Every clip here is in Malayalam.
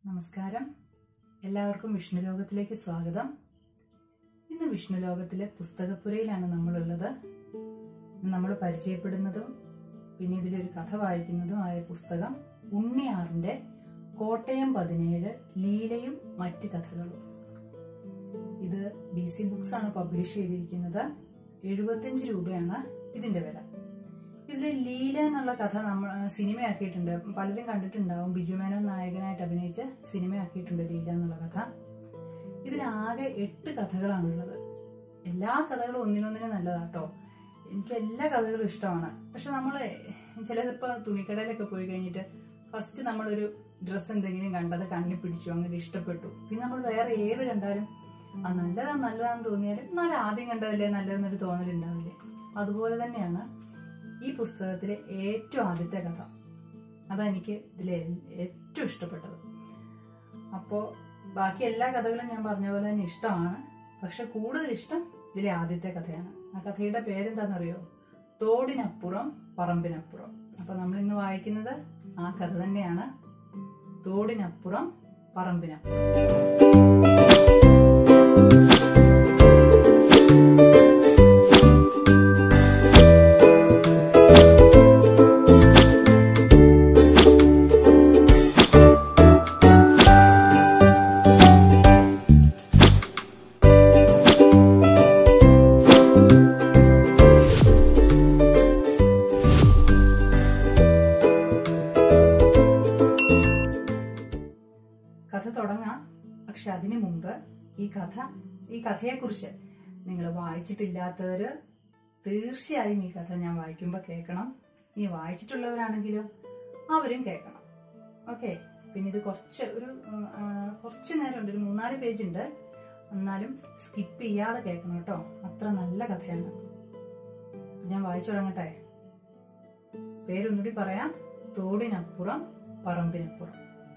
നമസ്കാരം എല്ലാവർക്കും വിഷ്ണു ലോകത്തിലേക്ക് സ്വാഗതം ഇന്ന് വിഷ്ണു ലോകത്തിലെ പുസ്തകപ്പുരയിലാണ് നമ്മളുള്ളത് നമ്മൾ പരിചയപ്പെടുന്നതും പിന്നെ ഇതിലൊരു കഥ വായിക്കുന്നതും ആയ പുസ്തകം ഉണ്ണിയാറിന്റെ കോട്ടയം പതിനേഴ് ലീലയും മറ്റ് കഥകളും ഇത് ഡി സി ബുക്സ് ആണ് പബ്ലിഷ് ചെയ്തിരിക്കുന്നത് എഴുപത്തിയഞ്ച് രൂപയാണ് ഇതിന്റെ വില ഇതിൽ ലീല എന്നുള്ള കഥ നമ്മൾ സിനിമയാക്കിയിട്ടുണ്ട് പലരും കണ്ടിട്ടുണ്ടാവും ബിജു മേനോൻ നായകനായിട്ട് അഭിനയിച്ച് സിനിമയാക്കിയിട്ടുണ്ട് ലീല എന്നുള്ള കഥ ഇതിലാകെ എട്ട് കഥകളാണുള്ളത് എല്ലാ കഥകളും ഒന്നിനൊന്നിനും നല്ലതാട്ടോ എനിക്ക് എല്ലാ കഥകളും ഇഷ്ടമാണ് പക്ഷെ നമ്മൾ ചിലപ്പോൾ തുണിക്കടയിലൊക്കെ പോയി കഴിഞ്ഞിട്ട് ഫസ്റ്റ് നമ്മളൊരു ഡ്രസ്സ് എന്തെങ്കിലും കണ്ടത് കണ്ണി പിടിച്ചു അങ്ങനെ ഇഷ്ടപ്പെട്ടു പിന്നെ നമ്മൾ വേറെ ഏത് കണ്ടാലും ആ നല്ലതാ നല്ലതാന്ന് തോന്നിയാലും എന്നാലും ആദ്യം കണ്ടതല്ലേ നല്ലതെന്നൊരു തോന്നലുണ്ടാവില്ലേ അതുപോലെ തന്നെയാണ് ഈ പുസ്തകത്തിലെ ഏറ്റവും ആദ്യത്തെ കഥ അതെനിക്ക് ഇതിലെ ഏറ്റവും ഇഷ്ടപ്പെട്ടത് അപ്പോൾ ബാക്കി എല്ലാ കഥകളും ഞാൻ പറഞ്ഞ പോലെ തന്നെ ഇഷ്ടമാണ് പക്ഷെ കൂടുതൽ ഇഷ്ടം ഇതിലെ ആദ്യത്തെ കഥയാണ് ആ കഥയുടെ പേരെന്താണെന്നറിയോ തോടിനപ്പുറം പറമ്പിനപ്പുറം അപ്പൊ നമ്മൾ ഇന്ന് വായിക്കുന്നത് ആ കഥ തന്നെയാണ് തോടിനപ്പുറം പറമ്പിനപ്പുറം കഥ തുടങ്ങാം പക്ഷെ അതിനു മുമ്പ് ഈ കഥ ഈ കഥയെക്കുറിച്ച് നിങ്ങൾ വായിച്ചിട്ടില്ലാത്തവര് തീർച്ചയായും ഈ കഥ ഞാൻ വായിക്കുമ്പോൾ കേൾക്കണം ഇനി വായിച്ചിട്ടുള്ളവരാണെങ്കിലോ അവരും കേൾക്കണം ഓക്കെ പിന്നെ ഇത് കുറച്ച് ഒരു ഉം, ആ, കുറച്ച് നേരം ഉണ്ട് ഒരു മൂന്നാല് പേജ് ഉണ്ട് എന്നാലും സ്കിപ്പ് ചെയ്യാതെ കേൾക്കണം കേട്ടോ അത്ര നല്ല കഥയാണ് ഞാൻ വായിച്ചു തുടങ്ങട്ടെ പേരൊന്നുകൂടി പറയാം തോടിനപ്പുറം പറമ്പിനപ്പുറം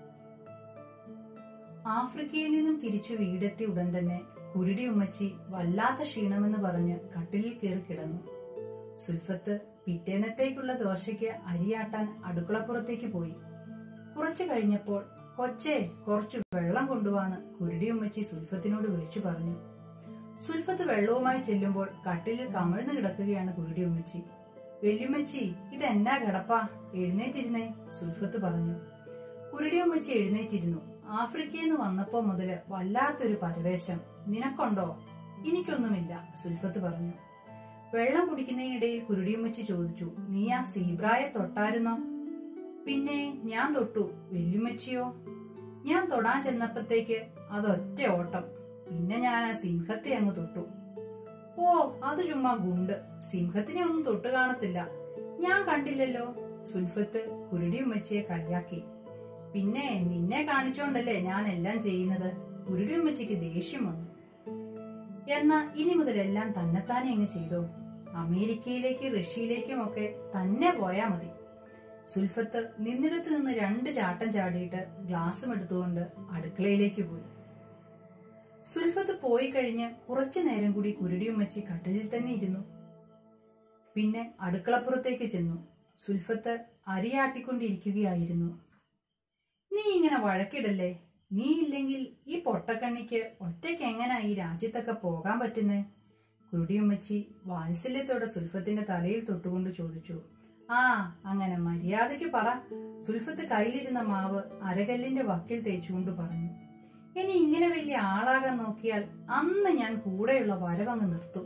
ആഫ്രിക്കയിൽ നിന്നും തിരിച്ചു വീടെത്തി ഉടൻ തന്നെ കുരുടി ഉമ്മച്ചി വല്ലാത്ത ക്ഷീണമെന്ന് പറഞ്ഞ് കട്ടിലിൽ കയറി കിടന്നു സുൽഫത്ത് പിറ്റേന്നത്തേക്കുള്ള ദോശയ്ക്ക് അരിയാട്ടാൻ അടുക്കളപ്പുറത്തേക്ക് പോയി കുറച്ചു കഴിഞ്ഞപ്പോൾ കൊച്ചേ കുറച്ചു വെള്ളം കൊണ്ടുവാന്ന് കുരുടി ഉമ്മച്ചി സുൽഫത്തിനോട് വിളിച്ചു പറഞ്ഞു സുൽഫത്ത് വെള്ളവുമായി ചെല്ലുമ്പോൾ കട്ടിലിൽ കമിഴ്ന്നു കിടക്കുകയാണ് കുരുടി ഉമ്മച്ചി വെല്ലുമ്മച്ചി ഇതെന്നാ കിടപ്പാ എഴുന്നേറ്റിരുന്നേ സുൽഫത്ത് പറഞ്ഞു കുരുടി ഉമ്മച്ചി എഴുന്നേറ്റിരുന്നു ആഫ്രിക്കയിൽ നിന്ന് വന്നപ്പോ മുതല് വല്ലാത്തൊരു പരവേശം നിനക്കുണ്ടോ എനിക്കൊന്നുമില്ല സുൽഫത്ത് പറഞ്ഞു വെള്ളം കുടിക്കുന്നതിനിടയിൽ കുരുടിയുമ്മച്ചി ചോദിച്ചു നീ ആ സീബ്രായെ തൊട്ടായിരുന്നോ പിന്നെ ഞാൻ തൊട്ടു വെല്ലുമ്മച്ചിയോ ഞാൻ തൊടാൻ ചെന്നപ്പത്തേക്ക് അതൊറ്റ ഓട്ടം പിന്നെ ഞാൻ ആ സിംഹത്തെ അങ്ങ് തൊട്ടു ഓ അത് ചുമ്മാ ഗുണ്ട് സിംഹത്തിനെ ഒന്നും തൊട്ട് കാണത്തില്ല ഞാൻ കണ്ടില്ലല്ലോ സുൽഫത്ത് കുരുടിയുമ്മച്ചിയെ കളിയാക്കി പിന്നെ നിന്നെ കാണിച്ചോണ്ടല്ലേ ഞാൻ എല്ലാം ചെയ്യുന്നത് ഉരുടിയമ്മച്ചിക്ക് ദേഷ്യം വന്നു എന്നാ ഇനി മുതൽ എല്ലാം തന്നെത്താനെ അങ്ങ് ചെയ്തോ അമേരിക്കയിലേക്ക് റഷ്യയിലേക്കും ഒക്കെ തന്നെ പോയാ മതി സുൽഫത്ത് നിന്നിടത്ത് നിന്ന് രണ്ട് ചാട്ടം ചാടിയിട്ട് ഗ്ലാസും എടുത്തുകൊണ്ട് അടുക്കളയിലേക്ക് പോയി സുൽഫത്ത് പോയി കഴിഞ്ഞ് കുറച്ചു നേരം കൂടി കുരുടിയുമ്മച്ചി കട്ടിലിൽ തന്നെ ഇരുന്നു പിന്നെ അടുക്കളപ്പുറത്തേക്ക് ചെന്നു സുൽഫത്ത് അരിയാട്ടിക്കൊണ്ടിരിക്കുകയായിരുന്നു നീ ഇങ്ങനെ വഴക്കിടല്ലേ നീ ഇല്ലെങ്കിൽ ഈ പൊട്ടക്കണ്ണിക്ക് ഒറ്റയ്ക്ക് എങ്ങനാ ഈ രാജ്യത്തൊക്കെ പോകാൻ പറ്റുന്നേ കുരുടിയമ്മച്ചി വാത്സല്യത്തോടെ സുൽഫത്തിന്റെ തലയിൽ തൊട്ടുകൊണ്ട് ചോദിച്ചു ആ അങ്ങനെ മര്യാദയ്ക്ക് പറ സുൽഫത്ത് കയ്യിലിരുന്ന മാവ് അരകല്ലിന്റെ വക്കിൽ തേച്ചുകൊണ്ട് പറഞ്ഞു ഇനി ഇങ്ങനെ വലിയ ആളാകാൻ നോക്കിയാൽ അന്ന് ഞാൻ കൂടെയുള്ള വരവങ്ങ് നിർത്തും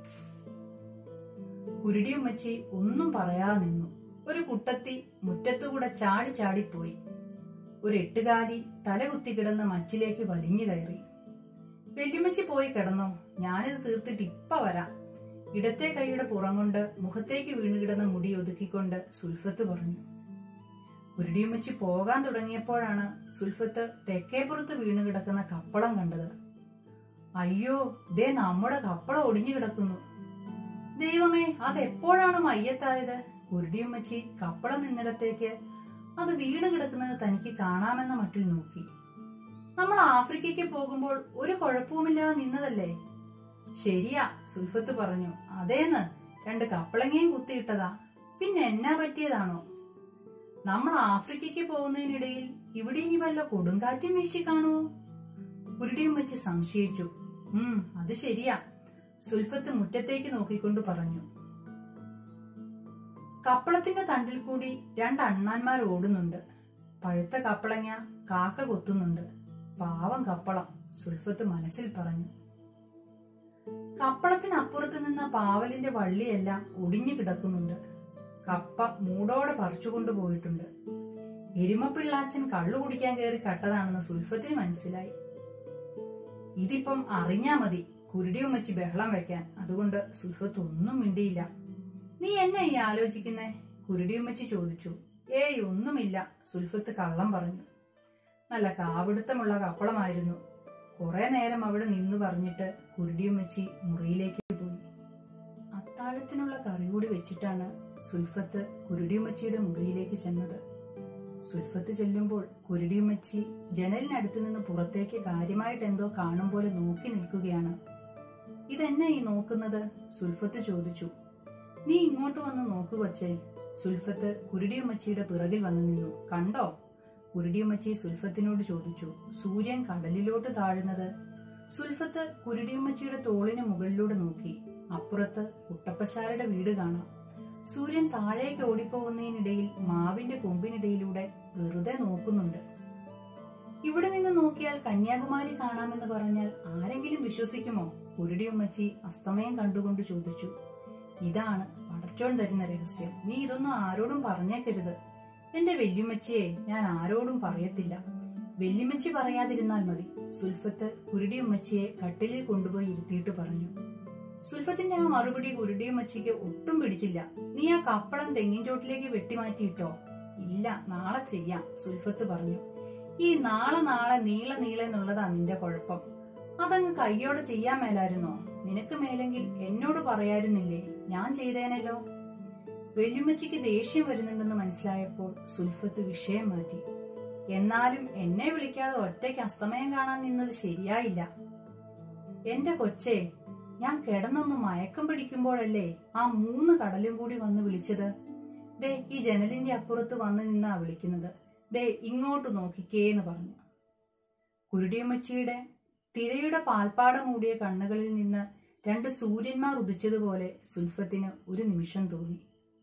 കുരുടിയമ്മച്ചി ഒന്നും പറയാതെ നിന്നു ഒരു കുട്ടത്തി മുറ്റത്തുകൂടെ ചാടി ചാടിപ്പോയി ഒരു എട്ടുകാലി തലകുത്തി കിടന്ന മച്ചിലേക്ക് വലിഞ്ഞു കയറി വെല്ലുമ്മച്ചി പോയി കിടന്നോ ഞാനിത് തീർത്തിട്ട് ഇപ്പ വരാം ഇടത്തെ കൈയുടെ പുറം കൊണ്ട് മുഖത്തേക്ക് വീണു കിടന്ന മുടി ഒതുക്കിക്കൊണ്ട് സുൽഫത്ത് പറഞ്ഞു ഉരുടിയമ്മച്ചി പോകാൻ തുടങ്ങിയപ്പോഴാണ് സുൽഫത്ത് തെക്കേപ്പുറത്ത് വീണു കിടക്കുന്ന കപ്പളം കണ്ടത് അയ്യോ ദേ നമ്മുടെ കപ്പളം ഒടിഞ്ഞു കിടക്കുന്നു ദൈവമേ അതെപ്പോഴാണ് മയ്യത്തായത് കുരുടിയമ്മച്ചി കപ്പളം നിന്നിടത്തേക്ക് അത് വീണ് കിടക്കുന്നത് തനിക്ക് കാണാമെന്ന മട്ടിൽ നോക്കി നമ്മൾ ആഫ്രിക്കയ്ക്ക് പോകുമ്പോൾ ഒരു കുഴപ്പവുമില്ലാതെ നിന്നതല്ലേ ശരിയാ സുൽഫത്ത് പറഞ്ഞു അതേന്ന് രണ്ട് കപ്പളങ്ങയും കുത്തിയിട്ടതാ പിന്നെ എന്നാ പറ്റിയതാണോ നമ്മൾ ആഫ്രിക്കയ്ക്ക് പോകുന്നതിനിടയിൽ ഇവിടെ ഇനി വല്ല കൊടുങ്കാറ്റും വീശി കാണുമോ കുരുടിയും വെച്ച് സംശയിച്ചു ഉം അത് ശരിയാ സുൽഫത്ത് മുറ്റത്തേക്ക് നോക്കിക്കൊണ്ട് പറഞ്ഞു കപ്പളത്തിന്റെ തണ്ടിൽ കൂടി രണ്ട് അണ്ണാന്മാർ ഓടുന്നുണ്ട് പഴുത്ത കപ്പളങ്ങ കാക്ക കൊത്തുന്നുണ്ട് പാവം കപ്പളം സുൽഫത്ത് മനസ്സിൽ പറഞ്ഞു കപ്പളത്തിനപ്പുറത്ത് നിന്ന പാവലിന്റെ വള്ളിയെല്ലാം ഒടിഞ്ഞു കിടക്കുന്നുണ്ട് കപ്പ മൂടോടെ പറിച്ചുകൊണ്ടു പോയിട്ടുണ്ട് എരുമപ്പിള്ളാച്ചൻ കള്ളു കുടിക്കാൻ കയറി കട്ടതാണെന്ന് സുൽഫത്തിന് മനസ്സിലായി ഇതിപ്പം അറിഞ്ഞാ മതി കുരുടിയും വെച്ച് ബഹളം വെക്കാൻ അതുകൊണ്ട് സുൽഫത്ത് ഒന്നും മിണ്ടിയില്ല നീ എന്നെ ഈ ആലോചിക്കുന്നേ കുരുടിയും വെച്ച് ചോദിച്ചു ഏയ് ഒന്നുമില്ല സുൽഫത്ത് കള്ളം പറഞ്ഞു നല്ല കാവിടുത്തമുള്ള കപ്പളമായിരുന്നു കുറെ നേരം അവിടെ നിന്നു പറഞ്ഞിട്ട് കുരുടിയും വെച്ച് മുറിയിലേക്ക് പോയി അത്താഴത്തിനുള്ള കറി കൂടി വെച്ചിട്ടാണ് സുൽഫത്ത് കുരുടിയുമ്മച്ചിയുടെ മുറിയിലേക്ക് ചെന്നത് സുൽഫത്ത് ചെല്ലുമ്പോൾ കുരുടിയുമ്മച്ചി ജനലിനടുത്ത് നിന്ന് പുറത്തേക്ക് കാര്യമായിട്ട് എന്തോ കാണും പോലെ നോക്കി നിൽക്കുകയാണ് ഇതെന്നെ ഈ നോക്കുന്നത് സുൽഫത്ത് ചോദിച്ചു നീ ഇങ്ങോട്ട് വന്ന് നോക്കു കൊച്ചേ സുൽഫത്ത് കുരുടിയുമ്മച്ചിയുടെ പിറകിൽ വന്നു നിന്നു കണ്ടോ കുരുടിയുമ്മച്ചി സുൽഫത്തിനോട് ചോദിച്ചു സൂര്യൻ കടലിലോട്ട് താഴുന്നത് സുൽഫത്ത് കുരുടിയുമ്മച്ചിയുടെ തോളിന് മുകളിലൂടെ നോക്കി അപ്പുറത്ത് കുട്ടപ്പശാരുടെ വീട് കാണാം സൂര്യൻ താഴേക്ക് ഓടിപ്പോകുന്നതിനിടയിൽ മാവിന്റെ കൊമ്പിനിടയിലൂടെ വെറുതെ നോക്കുന്നുണ്ട് ഇവിടെ നിന്ന് നോക്കിയാൽ കന്യാകുമാരി കാണാമെന്ന് പറഞ്ഞാൽ ആരെങ്കിലും വിശ്വസിക്കുമോ കുരുടിയുമ്മച്ചി അസ്തമയം കണ്ടുകൊണ്ട് ചോദിച്ചു ഇതാണ് പടച്ചോൻ തരുന്ന രഹസ്യം നീ ഇതൊന്നും ആരോടും പറഞ്ഞേക്കരുത് എന്റെ വെല്ലുമ്മച്ചിയെ ഞാൻ ആരോടും പറയത്തില്ല വെല്ലുമ്മച്ചി പറയാതിരുന്നാൽ മതി സുൽഫത്ത് കുരുടിയുമ്മച്ചിയെ കട്ടിലിൽ കൊണ്ടുപോയി ഇരുത്തിയിട്ട് പറഞ്ഞു സുൽഫത്തിന്റെ ആ മറുപടി കുരുടിയുമ്മച്ചിക്ക് ഒട്ടും പിടിച്ചില്ല നീ ആ കപ്പളം തെങ്ങിൻ ചോട്ടിലേക്ക് വെട്ടിമാറ്റിയിട്ടോ ഇല്ല നാളെ ചെയ്യാം സുൽഫത്ത് പറഞ്ഞു ഈ നാളെ നാളെ നീള നീളെ എന്നുള്ളതാ നിന്റെ കുഴപ്പം അതങ്ങ് കയ്യോടെ ചെയ്യാൻ മേലായിരുന്നോ നിനക്ക് മേലെങ്കിൽ എന്നോട് പറയായിരുന്നില്ലേ ഞാൻ ചെയ്തേനല്ലോ വെല്ലുമ്മച്ചിക്ക് ദേഷ്യം വരുന്നുണ്ടെന്ന് മനസ്സിലായപ്പോൾ സുൽഫത്ത് വിഷയം മാറ്റി എന്നാലും എന്നെ വിളിക്കാതെ ഒറ്റയ്ക്ക് അസ്തമയം കാണാൻ നിന്നത് ശരിയായില്ല എന്റെ കൊച്ചേ ഞാൻ കിടന്നൊന്ന് മയക്കം പിടിക്കുമ്പോഴല്ലേ ആ മൂന്ന് കടലും കൂടി വന്ന് വിളിച്ചത് ദേ ഈ ജനലിന്റെ അപ്പുറത്ത് വന്ന് നിന്നാ വിളിക്കുന്നത് ദേ ഇങ്ങോട്ട് നോക്കിക്കേന്ന് പറഞ്ഞു കുരുടിയമ്മച്ചിയുടെ തിരയുടെ പാൽപ്പാട മൂടിയ കണ്ണുകളിൽ നിന്ന് രണ്ട് സൂര്യന്മാർ ഉദിച്ചതുപോലെ സുൽഫത്തിന് ഒരു നിമിഷം തോന്നി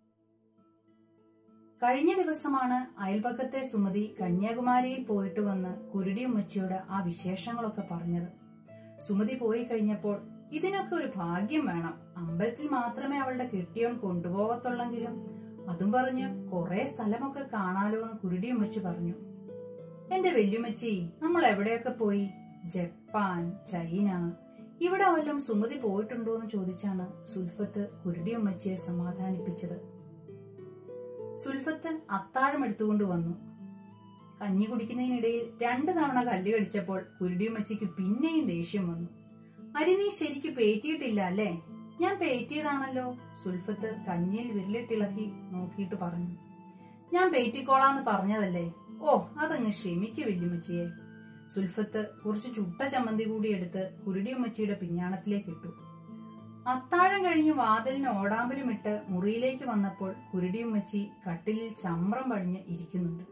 കഴിഞ്ഞ ദിവസമാണ് അയൽപക്കത്തെ സുമതി കന്യാകുമാരിയിൽ പോയിട്ട് വന്ന് കുരുടിയമ്മച്ചിയോട് ആ വിശേഷങ്ങളൊക്കെ പറഞ്ഞത് സുമതി പോയി കഴിഞ്ഞപ്പോൾ ഇതിനൊക്കെ ഒരു ഭാഗ്യം വേണം അമ്പലത്തിൽ മാത്രമേ അവളുടെ കെട്ടിയോൻ കൊണ്ടുപോകത്തുള്ളെങ്കിലും അതും പറഞ്ഞ് കുറെ സ്ഥലമൊക്കെ കാണാലോ എന്ന് കുരുടിയമ്മച്ചി പറഞ്ഞു എന്റെ വല്യമ്മച്ചി നമ്മൾ എവിടെയൊക്കെ പോയി ജപ്പാൻ ചൈന ഇവിടെ വല്ലതും സുമതി പോയിട്ടുണ്ടോ എന്ന് ചോദിച്ചാണ് സുൽഫത്ത് കുരുടിയമ്മച്ചിയെ സമാധാനിപ്പിച്ചത് സുൽഫത്ത് അത്താഴം എടുത്തുകൊണ്ട് വന്നു കഞ്ഞി കുടിക്കുന്നതിനിടയിൽ രണ്ടു തവണ കല്ല് കടിച്ചപ്പോൾ കുരുടിയമ്മച്ചിക്ക് പിന്നെയും ദേഷ്യം വന്നു അരി നീ ശരിക്ക് പേറ്റിയിട്ടില്ല അല്ലേ ഞാൻ പേറ്റിയതാണല്ലോ സുൽഫത്ത് കഞ്ഞിയിൽ വിരലിട്ടിളക്കി നോക്കിയിട്ട് പറഞ്ഞു ഞാൻ പേറ്റിക്കോളാന്ന് പറഞ്ഞതല്ലേ ഓ അതങ്ങ് ക്ഷമിക്ക് വല്യമ്മച്ചിയെ സുൽഫത്ത് കുറച്ച് ചുട്ട ചമ്മന്തി കൂടി എടുത്ത് കുരുടിയമ്മച്ചിയുടെ പിഞ്ഞാണത്തിലേക്ക് ഇട്ടു അത്താഴം കഴിഞ്ഞ് വാതിലിന് ഓടാമ്പലുമിട്ട് മുറിയിലേക്ക് വന്നപ്പോൾ കുരുടിയമ്മച്ചി കട്ടിലിൽ ചമ്രം പടിഞ്ഞ് ഇരിക്കുന്നുണ്ട്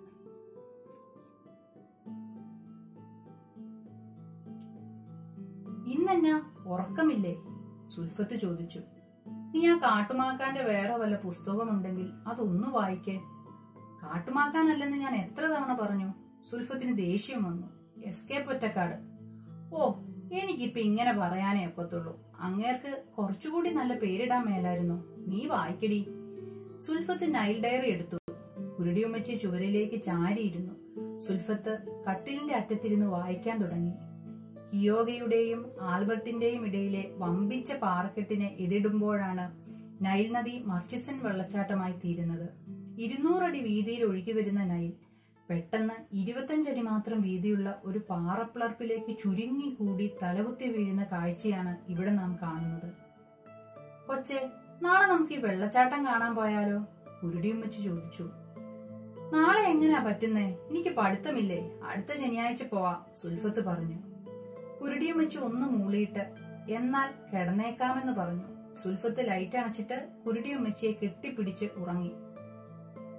ഇന്നെന്നാ ഉറക്കമില്ലേ സുൽഫത്ത് ചോദിച്ചു നീ ആ കാട്ടുമാക്കാന്റെ വേറെ വല്ല പുസ്തകമുണ്ടെങ്കിൽ അതൊന്നു വായിക്കേ കാട്ടുമാക്കാനല്ലെന്ന് ഞാൻ എത്ര തവണ പറഞ്ഞു സുൽഫത്തിന് ദേഷ്യം വന്നു എസ് കെ പൊറ്റക്കാട് ഓ എനിക്കിപ്പൊ ഇങ്ങനെ പറയാനേ ഒക്കത്തുള്ളൂ അങ്ങേർക്ക് കുറച്ചുകൂടി നല്ല പേരിടാൻ മേലായിരുന്നു നീ വായിക്കടി സുൽഫത്ത് നൈൽ ഡയറി എടുത്തു കുരുടിയുമ്മച്ചി ചുവരിലേക്ക് ചാരിയിരുന്നു സുൽഫത്ത് കട്ടിലിന്റെ അറ്റത്തിരുന്ന് വായിക്കാൻ തുടങ്ങി ഹിയോഗയുടെയും ആൽബർട്ടിന്റെയും ഇടയിലെ വമ്പിച്ച പാറക്കെട്ടിനെ എതിടുമ്പോഴാണ് നൈൽ നദി മർച്ചിസൺ വെള്ളച്ചാട്ടമായി തീരുന്നത് ഇരുന്നൂറടി വീതിയിൽ ഒഴുകി വരുന്ന നൈൽ പെട്ടെന്ന് ഇരുപത്തഞ്ചടി മാത്രം വീതിയുള്ള ഒരു പാറപ്പിളർപ്പിലേക്ക് ചുരുങ്ങി കൂടി തലകുത്തി വീഴുന്ന കാഴ്ചയാണ് ഇവിടെ നാം കാണുന്നത് കൊച്ചെ നാളെ നമുക്ക് ഈ വെള്ളച്ചാട്ടം കാണാൻ പോയാലോ ഉരുടിയുമ്മച്ച് ചോദിച്ചു നാളെ എങ്ങനെയാ പറ്റുന്നേ എനിക്ക് പഠിത്തമില്ലേ അടുത്ത ശനിയാഴ്ച പോവാ സുൽഫത്ത് പറഞ്ഞു കുരുടിയും വെച്ച് ഒന്ന് മൂളിയിട്ട് എന്നാൽ കിടന്നേക്കാമെന്ന് പറഞ്ഞു സുൽഫത്ത് ലൈറ്റ് അണച്ചിട്ട് കുരുടിയുമ്മച്ചിയെ കെട്ടിപ്പിടിച്ച് ഉറങ്ങി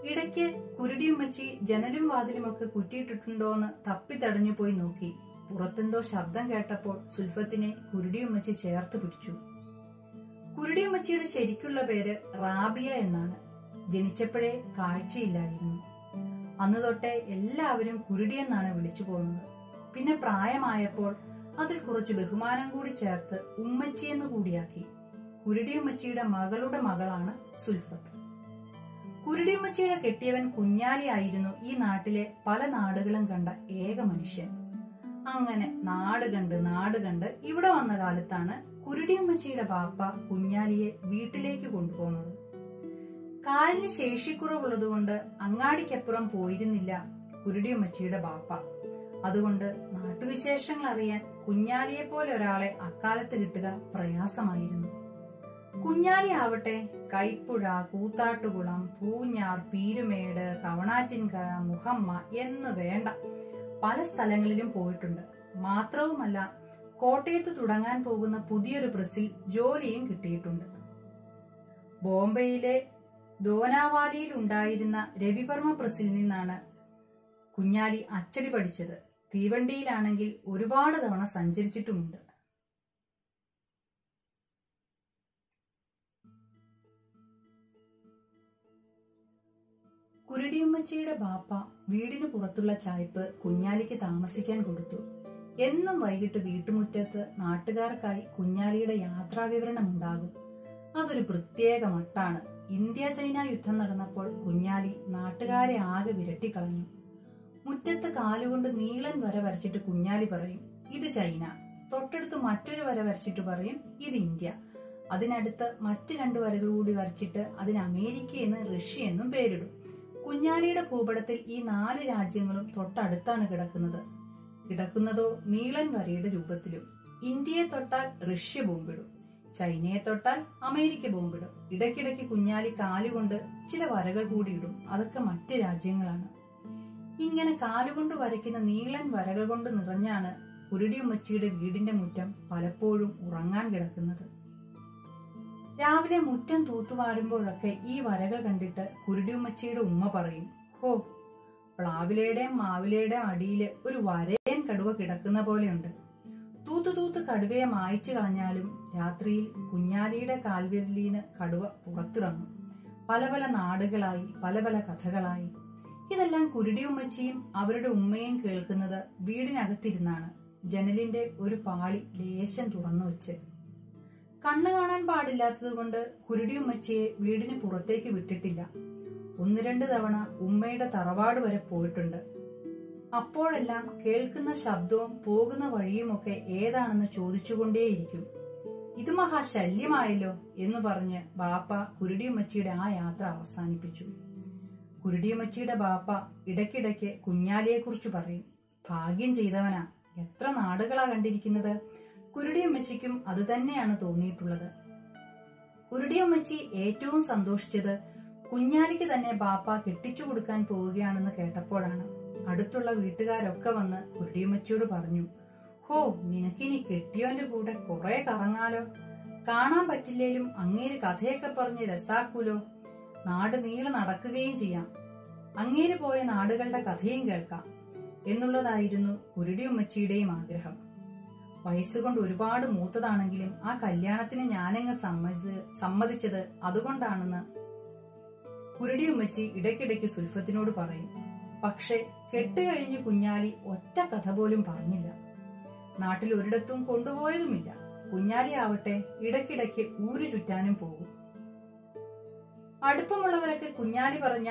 ഇടയ്ക്ക് കുരുടിയുമ്മച്ചി ജനലും വാതിലുമൊക്കെ കുറ്റിയിട്ടിട്ടുണ്ടോന്ന് തപ്പിത്തടഞ്ഞു പോയി നോക്കി പുറത്തെന്തോ ശബ്ദം കേട്ടപ്പോൾ സുൽഫത്തിനെ കുരുടിയുമ്മച്ചി ചേർത്ത് പിടിച്ചു കുരുടിയുമ്മച്ചിയുടെ ശരിക്കുള്ള പേര് റാബിയ എന്നാണ് ജനിച്ചപ്പോഴേ കാഴ്ചയില്ലായിരുന്നു അന്ന് തൊട്ടേ എല്ലാവരും കുരുടി എന്നാണ് വിളിച്ചു പോകുന്നത് പിന്നെ പ്രായമായപ്പോൾ അതിൽ കുറച്ച് ബഹുമാനം കൂടി ചേർത്ത് ഉമ്മച്ചി എന്ന് കൂടിയാക്കി കുരുടിയുമ്മച്ചിയുടെ മകളുടെ മകളാണ് സുൽഫത്ത് കുരുടിയുമ്മച്ചിയുടെ കെട്ടിയവൻ കുഞ്ഞാലിയായിരുന്നു ഈ നാട്ടിലെ പല നാടുകളും കണ്ട ഏക മനുഷ്യൻ അങ്ങനെ നാട് കണ്ട് നാട് കണ്ട് ഇവിടെ വന്ന കാലത്താണ് കുരുടിയമ്മച്ചിയുടെ ബാപ്പ കുഞ്ഞാലിയെ വീട്ടിലേക്ക് കൊണ്ടുപോകുന്നത് കാലിന് ശേഷിക്കുറവുള്ളതുകൊണ്ട് അങ്ങാടിക്കപ്പുറം പോയിരുന്നില്ല കുരുടിയമ്മച്ചിയുടെ ബാപ്പ അതുകൊണ്ട് നാട്ടുവിശേഷങ്ങൾ അറിയാൻ കുഞ്ഞാലിയെ പോലെ ഒരാളെ അക്കാലത്ത് കിട്ടുക പ്രയാസമായിരുന്നു കുഞ്ഞാലി ആവട്ടെ കൈപ്പുഴ കൂത്താട്ടുകുളം പൂഞ്ഞാർ പീരുമേട് കവണാറ്റിൻകര മുഹമ്മ എന്ന് വേണ്ട പല സ്ഥലങ്ങളിലും പോയിട്ടുണ്ട് മാത്രവുമല്ല കോട്ടയത്ത് തുടങ്ങാൻ പോകുന്ന പുതിയൊരു പ്രസിൽ ജോലിയും കിട്ടിയിട്ടുണ്ട് ബോംബെയിലെ ദോനാവാലിയിൽ ഉണ്ടായിരുന്ന രവിവർമ്മ പ്രസിൽ നിന്നാണ് കുഞ്ഞാലി അച്ചടി പഠിച്ചത് തീവണ്ടിയിലാണെങ്കിൽ ഒരുപാട് തവണ സഞ്ചരിച്ചിട്ടുമുണ്ട് കുരുടിയമ്മച്ചിയുടെ ബാപ്പ വീടിന് പുറത്തുള്ള ചായ്പ് കുഞ്ഞാലിക്ക് താമസിക്കാൻ കൊടുത്തു എന്നും വൈകിട്ട് വീട്ടുമുറ്റത്ത് നാട്ടുകാർക്കായി കുഞ്ഞാലിയുടെ യാത്രാവിവരണം ഉണ്ടാകും അതൊരു പ്രത്യേക മട്ടാണ് ഇന്ത്യ ചൈന യുദ്ധം നടന്നപ്പോൾ കുഞ്ഞാലി നാട്ടുകാരെ ആകെ വിരട്ടിക്കളഞ്ഞു മുറ്റത്ത് കാലുകൊണ്ട് നീളൻ വര വരച്ചിട്ട് കുഞ്ഞാലി പറയും ഇത് ചൈന തൊട്ടടുത്ത് മറ്റൊരു വര വരച്ചിട്ട് പറയും ഇത് ഇന്ത്യ അതിനടുത്ത് മറ്റ് രണ്ട് വരകൾ കൂടി വരച്ചിട്ട് അതിന് അമേരിക്ക എന്ന് റഷ്യ എന്നും പേരിടും കുഞ്ഞാലിയുടെ ഭൂപടത്തിൽ ഈ നാല് രാജ്യങ്ങളും തൊട്ടടുത്താണ് കിടക്കുന്നത് കിടക്കുന്നതോ നീളൻ വരയുടെ രൂപത്തിലും ഇന്ത്യയെ തൊട്ടാൽ റഷ്യ ബോംബിടും ചൈനയെ തൊട്ടാൽ അമേരിക്ക ബോംബിടും ഇടയ്ക്കിടയ്ക്ക് കുഞ്ഞാലി കാലുകൊണ്ട് ചില വരകൾ കൂടി ഇടും അതൊക്കെ മറ്റ് രാജ്യങ്ങളാണ് ഇങ്ങനെ കാലുകൊണ്ട് വരയ്ക്കുന്ന നീളൻ വരകൾ കൊണ്ട് നിറഞ്ഞാണ് കുരുടിയുമ്മച്ചിയുടെ വീടിന്റെ മുറ്റം പലപ്പോഴും ഉറങ്ങാൻ കിടക്കുന്നത് രാവിലെ മുറ്റം തൂത്തുവാരുമ്പോഴൊക്കെ ഈ വരകൾ കണ്ടിട്ട് കുരുടിയുമ്മച്ചിയുടെ ഉമ്മ പറയും ഹോ പ്ലാവിലയുടെയും മാവിലയുടെയും അടിയില് ഒരു വരയൻ കടുവ കിടക്കുന്ന പോലെയുണ്ട് തൂത്തു തൂത്ത് കടുവയെ മായ്ച്ചു കളഞ്ഞാലും രാത്രിയിൽ കുഞ്ഞാലിയുടെ കാൽവിരലീന്ന് കടുവ പുറത്തിറങ്ങും പല പല നാടുകളായി പല പല കഥകളായി ഇതെല്ലാം കുരുടിയുമ്മച്ചിയും അവരുടെ ഉമ്മയും കേൾക്കുന്നത് വീടിനകത്തിരുന്നാണ് ജനലിന്റെ ഒരു പാളി ലേശം തുറന്നു വെച്ച് കണ്ണു കാണാൻ പാടില്ലാത്തതുകൊണ്ട് കുരുടിയുമ്മച്ചിയെ വീടിന് പുറത്തേക്ക് വിട്ടിട്ടില്ല ഒന്ന് രണ്ട് തവണ ഉമ്മയുടെ തറവാട് വരെ പോയിട്ടുണ്ട് അപ്പോഴെല്ലാം കേൾക്കുന്ന ശബ്ദവും പോകുന്ന വഴിയുമൊക്കെ ഏതാണെന്ന് ചോദിച്ചുകൊണ്ടേയിരിക്കും ഇത് മഹാശല്യമായല്ലോ എന്ന് പറഞ്ഞ് ബാപ്പ കുരുടിയുമ്മച്ചിയുടെ ആ യാത്ര അവസാനിപ്പിച്ചു കുരുടിയുമ്മച്ചിയുടെ ബാപ്പ ഇടയ്ക്കിടയ്ക്ക് കുഞ്ഞാലിയെക്കുറിച്ച് പറയും ഭാഗ്യം ചെയ്തവനാ എത്ര നാടുകളാ കണ്ടിരിക്കുന്നത് കുരുടിയമ്മച്ചിക്കും അത് തന്നെയാണ് തോന്നിയിട്ടുള്ളത് കുരുടിയമ്മച്ചി ഏറ്റവും സന്തോഷിച്ചത് കുഞ്ഞാലിക്ക് തന്നെ ബാപ്പ കെട്ടിച്ചു കൊടുക്കാൻ പോവുകയാണെന്ന് കേട്ടപ്പോഴാണ് അടുത്തുള്ള വീട്ടുകാരൊക്കെ വന്ന് കുരുടിയമ്മച്ചിയോട് പറഞ്ഞു ഹോ നിനക്കിനി കെട്ടിയോന്റെ കൂടെ കുറെ കറങ്ങാലോ കാണാൻ പറ്റില്ലേലും അങ്ങേര് കഥയൊക്കെ പറഞ്ഞ് രസാക്കൂലോ നാട് നീളെ നടക്കുകയും ചെയ്യാം അങ്ങേര് പോയ നാടുകളുടെ കഥയും കേൾക്കാം എന്നുള്ളതായിരുന്നു കുരുടിയുമ്മച്ചിയുടെയും ആഗ്രഹം വയസ്സുകൊണ്ട് ഒരുപാട് മൂത്തതാണെങ്കിലും ആ കല്യാണത്തിന് ഞാനങ്ങ് സമ്മതിച്ച് സമ്മതിച്ചത് അതുകൊണ്ടാണെന്ന് കുരുടിയുമ്മച്ചി ഇടയ്ക്കിടയ്ക്ക് സുൽഫത്തിനോട് പറയും പക്ഷെ കെട്ടുകഴിഞ്ഞ് കുഞ്ഞാലി ഒറ്റ കഥ പോലും പറഞ്ഞില്ല നാട്ടിൽ ഒരിടത്തും കൊണ്ടുപോയതുമില്ല കുഞ്ഞാലി ആവട്ടെ ഇടയ്ക്കിടയ്ക്ക് ഊരു ചുറ്റാനും പോകും അടുപ്പമുള്ളവരൊക്കെ കുഞ്ഞാലി പറഞ്ഞ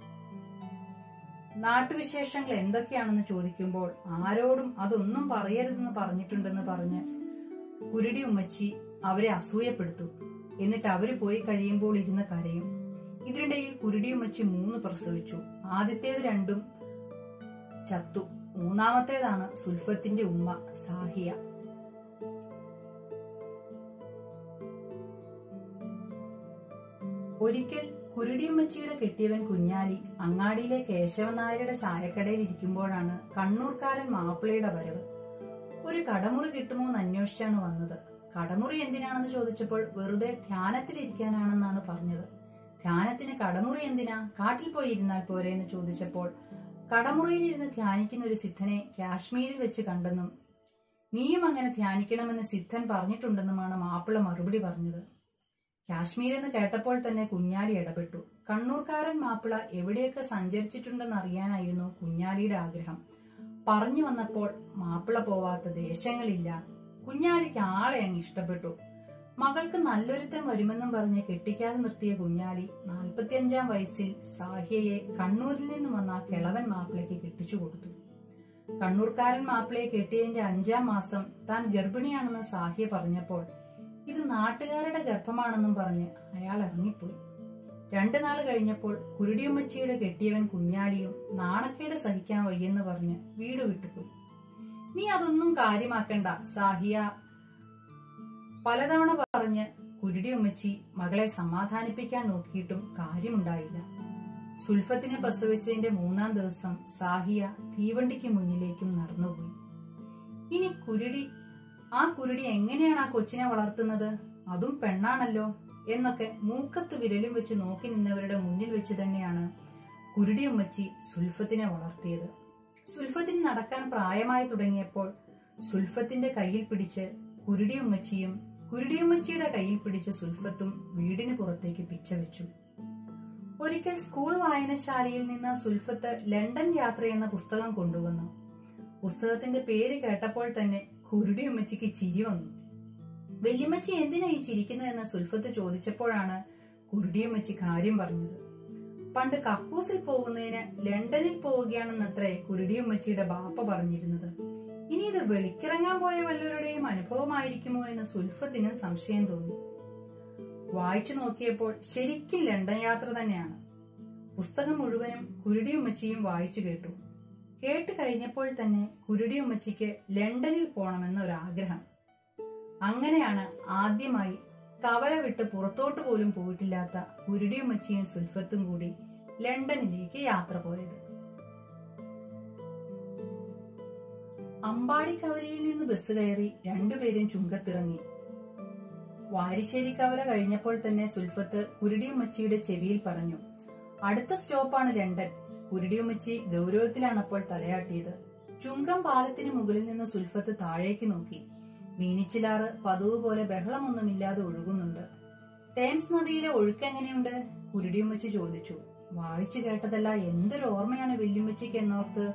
നാട്ടുവിശേഷങ്ങൾ എന്തൊക്കെയാണെന്ന് ചോദിക്കുമ്പോൾ ആരോടും അതൊന്നും പറയരുതെന്ന് പറഞ്ഞിട്ടുണ്ടെന്ന് പറഞ്ഞ് കുരുടി ഉമ്മച്ചി അവരെ അസൂയപ്പെടുത്തും എന്നിട്ട് അവര് പോയി കഴിയുമ്പോൾ ഇരുന്ന് കരയും ഇതിനിടയിൽ കുരുടി ഉമ്മച്ചി മൂന്ന് പ്രസവിച്ചു ആദ്യത്തേത് രണ്ടും ചത്തു മൂന്നാമത്തേതാണ് സുൽഫത്തിന്റെ ഉമ്മ സാഹിയ ഒരിക്കൽ കുരുടിയമ്മച്ചിയുടെ കെട്ടിയവൻ കുഞ്ഞാലി അങ്ങാടിയിലെ കേശവൻ നായരുടെ ചായക്കടയിൽ ഇരിക്കുമ്പോഴാണ് കണ്ണൂർക്കാരൻ മാപ്പിളയുടെ വരവ് ഒരു കടമുറി കിട്ടുമോ എന്ന് അന്വേഷിച്ചാണ് വന്നത് കടമുറി എന്തിനാണെന്ന് ചോദിച്ചപ്പോൾ വെറുതെ ധ്യാനത്തിലിരിക്കാനാണെന്നാണ് പറഞ്ഞത് ധ്യാനത്തിന് കടമുറി എന്തിനാ കാട്ടിൽ പോയി ഇരുന്നാൽ പോരെ എന്ന് ചോദിച്ചപ്പോൾ കടമുറിയിൽ ഇരുന്ന് ധ്യാനിക്കുന്ന ഒരു സിദ്ധനെ കാശ്മീരിൽ വെച്ച് കണ്ടെന്നും നീയും അങ്ങനെ ധ്യാനിക്കണമെന്ന് സിദ്ധൻ പറഞ്ഞിട്ടുണ്ടെന്നുമാണ് മാപ്പിള മറുപടി പറഞ്ഞത് കാശ്മീർ എന്ന് കേട്ടപ്പോൾ തന്നെ കുഞ്ഞാലി ഇടപെട്ടു കണ്ണൂർക്കാരൻ മാപ്പിള എവിടെയൊക്കെ സഞ്ചരിച്ചിട്ടുണ്ടെന്ന് അറിയാനായിരുന്നു കുഞ്ഞാലിയുടെ ആഗ്രഹം പറഞ്ഞു വന്നപ്പോൾ മാപ്പിള പോവാത്ത ദേശങ്ങളില്ല കുഞ്ഞാലിക്ക് ആളെ അങ്ങ് ഇഷ്ടപ്പെട്ടു മകൾക്ക് നല്ലൊരുത്തം വരുമെന്നും പറഞ്ഞ് കെട്ടിക്കാതെ നിർത്തിയ കുഞ്ഞാലി നാൽപ്പത്തിയഞ്ചാം വയസ്സിൽ സാഹ്യയെ കണ്ണൂരിൽ നിന്നും വന്ന ആ കിളവൻ മാപ്പിളയ്ക്ക് കെട്ടിച്ചു കൊടുത്തു കണ്ണൂർക്കാരൻ മാപ്പിളയെ കെട്ടിയതിന്റെ അഞ്ചാം മാസം താൻ ഗർഭിണിയാണെന്ന് സാഹ്യ പറഞ്ഞപ്പോൾ ഇത് നാട്ടുകാരുടെ ഗർഭമാണെന്നും പറഞ്ഞ് അയാൾ ഇറങ്ങിപ്പോയി രണ്ടു നാൾ കഴിഞ്ഞപ്പോൾ കുരുടിയുമ്മച്ചിയുടെ കെട്ടിയവൻ കുഞ്ഞാലിയും നാണക്കേട് സഹിക്കാൻ വയ്യെന്ന് പറഞ്ഞ് വീട് വിട്ടുപോയി നീ അതൊന്നും കാര്യമാക്കണ്ട സാഹിയ പലതവണ പറഞ്ഞ് കുരുടിയുമ്മച്ചി മകളെ സമാധാനിപ്പിക്കാൻ നോക്കിയിട്ടും കാര്യമുണ്ടായില്ല സുൽഫത്തിനെ പ്രസവിച്ചതിന്റെ മൂന്നാം ദിവസം സാഹിയ തീവണ്ടിക്ക് മുന്നിലേക്കും നടന്നുപോയി ഇനി കുരുടി ആ കുരുടി എങ്ങനെയാണ് ആ കൊച്ചിനെ വളർത്തുന്നത് അതും പെണ്ണാണല്ലോ എന്നൊക്കെ മൂക്കത്ത് വിരലും വെച്ച് നോക്കി നിന്നവരുടെ മുന്നിൽ വെച്ച് തന്നെയാണ് കുരുടിയുമ്മച്ചി സുൽഫത്തിനെ വളർത്തിയത് സുൽഫത്തിന് നടക്കാൻ പ്രായമായി തുടങ്ങിയപ്പോൾ സുൽഫത്തിന്റെ കയ്യിൽ പിടിച്ച് കുരുടിയുമ്മച്ചിയും കുരുടിയുമ്മച്ചിയുടെ കയ്യിൽ പിടിച്ച് സുൽഫത്തും വീടിന് പുറത്തേക്ക് പിച്ച വെച്ചു ഒരിക്കൽ സ്കൂൾ വായനശാലയിൽ നിന്ന് സുൽഫത്ത് ലണ്ടൻ യാത്ര എന്ന പുസ്തകം കൊണ്ടുവന്നു പുസ്തകത്തിന്റെ പേര് കേട്ടപ്പോൾ തന്നെ കുരുടിയുമ്മച്ചിക്ക് ചിരി വന്നു വല്യമ്മച്ചി എന്തിനാ ഈ ചിരിക്കുന്നതെന്ന് സുൽഫത്ത് ചോദിച്ചപ്പോഴാണ് കുരുടിയമ്മച്ചി കാര്യം പറഞ്ഞത് പണ്ട് കക്കൂസിൽ പോകുന്നതിന് ലണ്ടനിൽ പോവുകയാണെന്നത്രേ കുരുടിയമ്മച്ചിയുടെ ബാപ്പ പറഞ്ഞിരുന്നത് ഇനി ഇത് വെളിക്കിറങ്ങാൻ പോയ വല്ലവരുടെയും അനുഭവമായിരിക്കുമോ എന്ന് സുൽഫത്തിന് സംശയം തോന്നി വായിച്ചു നോക്കിയപ്പോൾ ശരിക്കും ലണ്ടൻ യാത്ര തന്നെയാണ് പുസ്തകം മുഴുവനും കുരുടിയുമ്മച്ചിയും വായിച്ചു കേട്ടു കേട്ട് കഴിഞ്ഞപ്പോൾ തന്നെ കുരുടിയുമ്മച്ചിക്ക് ലണ്ടനിൽ പോകണമെന്നൊരാഗ്രഹം അങ്ങനെയാണ് ആദ്യമായി കവല വിട്ട് പുറത്തോട്ട് പോലും പോയിട്ടില്ലാത്ത കുരുടിയുമ്മച്ചിയും സുൽഫത്തും കൂടി ലണ്ടനിലേക്ക് യാത്ര പോയത് അമ്പാടി കവലയിൽ നിന്ന് ബസ് കയറി രണ്ടുപേരും ചുങ്കത്തിറങ്ങി വാരിശ്ശേരി കവല കഴിഞ്ഞപ്പോൾ തന്നെ സുൽഫത്ത് കുരുടിയുമ്മച്ചിയുടെ ചെവിയിൽ പറഞ്ഞു അടുത്ത സ്റ്റോപ്പാണ് ലണ്ടൻ കുരുടിയുമ്മച്ചി ഗൗരവത്തിലാണ് അപ്പോൾ തലയാട്ടിയത് ചുങ്കം പാലത്തിന് മുകളിൽ നിന്ന് സുൽഫത്ത് താഴേക്ക് നോക്കി മീനിച്ചിലാറ് പതിവ് പോലെ ബഹളമൊന്നുമില്ലാതെ ഒഴുകുന്നുണ്ട് തേംസ് നദിയിലെ ഒഴുക്ക് എങ്ങനെയുണ്ട് കുരുടിയുമ്മച്ചി ചോദിച്ചു വായിച്ചു കേട്ടതല്ല എന്തൊരു ഓർമ്മയാണ് വെല്ലുമ്മച്ചിക്ക് എന്നോർത്ത്